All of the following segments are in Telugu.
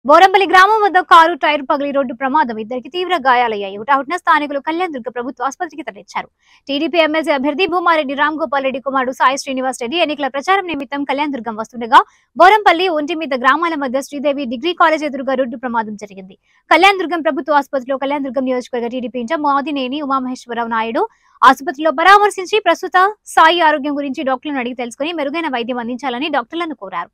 బోరంపల్లి గ్రామం వద్ద కారు టైర్ పగిలి రోడ్డు ప్రమాదం ఇద్దరికి తీవ్ర గాయాలయ్యాయి హుటాహుటిన స్థానికులు కళ్యాణ్ దుర్గ ప్రభుత్వ ఆసుపత్రికి తరలించారు టీడీపీ ఎమ్మెల్సీ అభ్యర్థి భూమారెడ్డి రామ్ గోపాల్ రెడ్డి కుమారుడు సాయి శ్రీనివాస్ రెడ్డి ఎన్నికల ప్రచారం నిమిత్తం కళ్యాణ్ దుర్గం వస్తుండగా బోరంపల్లి ఒంటిమిద్ద గ్రామాల మధ్య శ్రీదేవి డిగ్రీ కాలేజ్ ఎదురుగా రోడ్డు ప్రమాదం జరిగింది కళ్యాణ్ దుర్గం ప్రభుత్వ ఆసుపత్రిలో కళ్యాణ్ దుర్గం నియోజకవర్గ టీడీపీ ఇన్ఛార్జ్ మాదినేని ఉమామహేశ్వరరావు నాయుడు ఆసుపత్రిలో పరామర్శించి ప్రస్తుత సాయి ఆరోగ్యం గురించి డాక్టర్లను అడిగి తెలుసుకుని మెరుగైన వైద్యం అందించాలని డాక్టర్లను కోరారు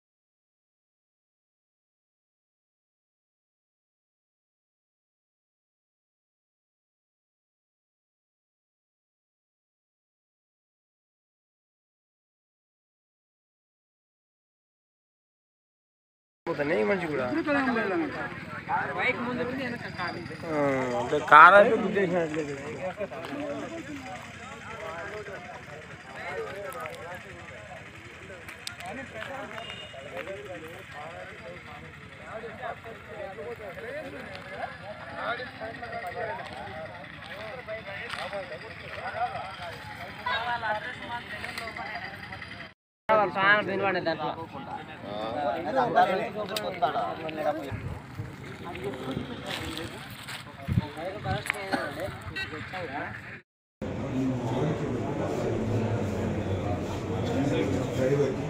పోతానే ఈ మనిషి కూడా ఆ, అంటే కార్ అయితే గుద్దేసినట్లేదు డ్రైవర్కి